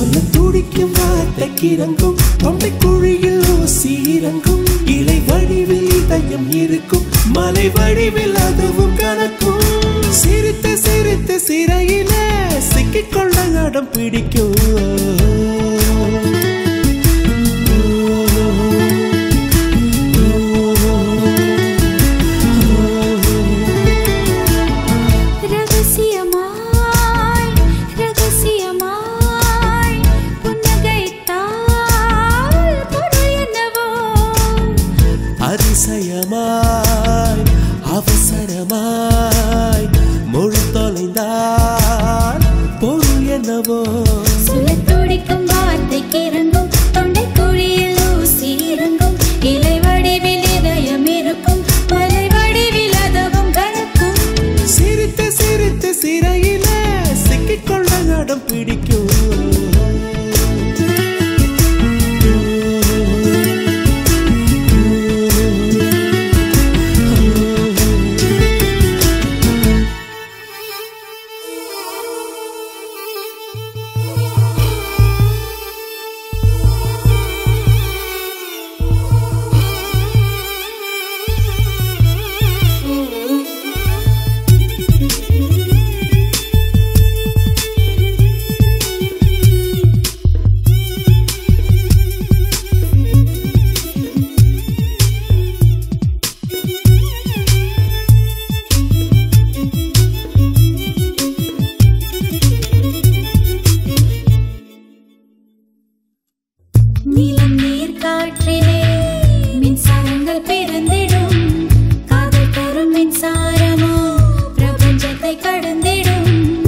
சொல்ல துடிக்கும் வார்த்தைக்கு இறங்கும் தொண்டை குழியில் ஊசி இறங்கும் இலை வடிவில் இதயம் இருக்கும் மலை வடிவில் அதுவும் கணக்கும் சிரித்து சிரித்து சிறையில சிக்கிக்கொள்ள அடம் பிடிக்கும் ரகசியமாய் ரகசியமாய் புன்னகைத்தால் பொருள் என்னவோ அதிசயமாய் அவசரமாய் மொழி தொலைந்தால் பொருள் என்னவோ சொல்லத் துடிக்கும் வார்த்தைக்கு இறங்கும் தொண்டை குழியில் ஊசி இறங்கும் இலை வடிவில் இதயம் இருக்கும் மலை வடிவில் அதுவும் கணக்கும் சிரித்து சிரித்து சிறையில சிக்கிக்கொள்ள அடம் பிடிக்கும் நீலம் நீர் காற்றிலே மின்சாரங்கள் பிறந்திடும் காதல் தரும் மின்சாரமோ பிரபஞ்சத்தை கடந்திடும்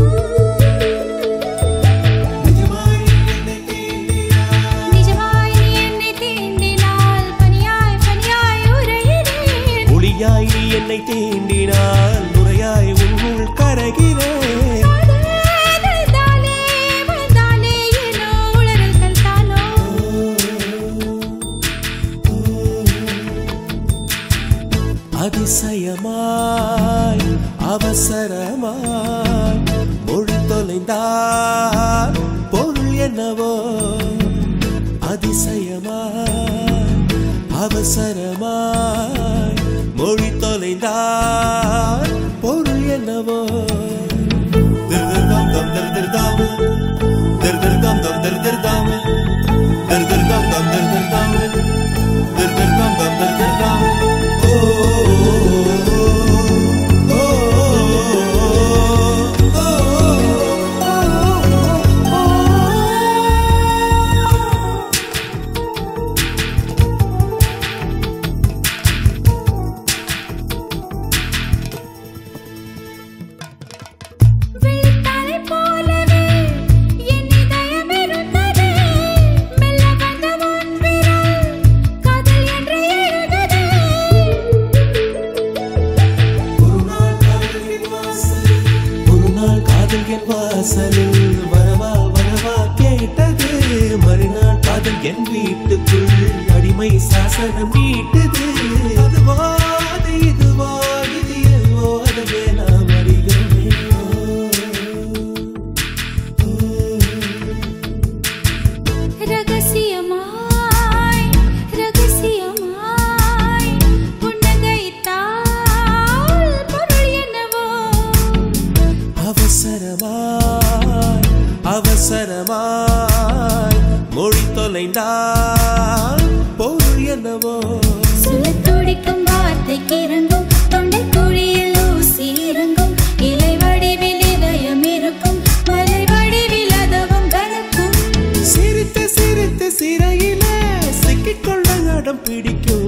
நிஜமாய் நீ என்னை தீண்டினால் பனியாய் பனியாய் உறைகிறேன் ஒளியாய் நீ என்னை தீண்டினால் முறையாய் உன்னுள் கரகிறேன் காதல்தாலே வந்தாலே ஏனோ உளறல்கள் தானோ அதிசயமாய் அவசரமாய் மொழி தொலைந்தால் பொருள் என்னவோ அதிசயமாய் அவசரமாய் மொழி தொலைந்தால் பொருள் என்னவோ திருதிருதாம் தம் திருதிருதாம் திருதிருதாம் தம் திருதிருதாம் திருதிருதாம் தம் திருதிருதாம் திருதிருதாம் தம் திருதிருதாம் ஓ ஓ விழித்தாரை போலவே என் இதயம் இருந்தது மெல்ல வந்த உன் விரல் காதல் என்று எழுதது ஒரு நாள் காதல் என் வாசலில் வரவா வரவா கேட்டது மறுநாள் காதல் என் வீட்டுக்குள் அடிமை சாசனம் நீட்டது அதுவா அது இதுவா இது எதுவோ அதுவே நாம் அறிகிறோமே ரகசியமாய் ரகசியமாய் புன்னகைத்தால் பொருள் என்னவோ அவசரமாய் அவசரமாய் மொழி தொலைந்தால் பொருள் என்னவோ சொல்லத் துடிக்கும் வார்த்தைக்கு இறங்கும் தொண்டை குழியில் ஊசி இறங்கும் இலை வடிவில் இதயம் இருக்கும் மலை வடிவில் அதுவும் கணக்கும் சிரித்து சிரித்து சிறையில சிக்கிக்கொள்ள அடம் பிடிக்கும்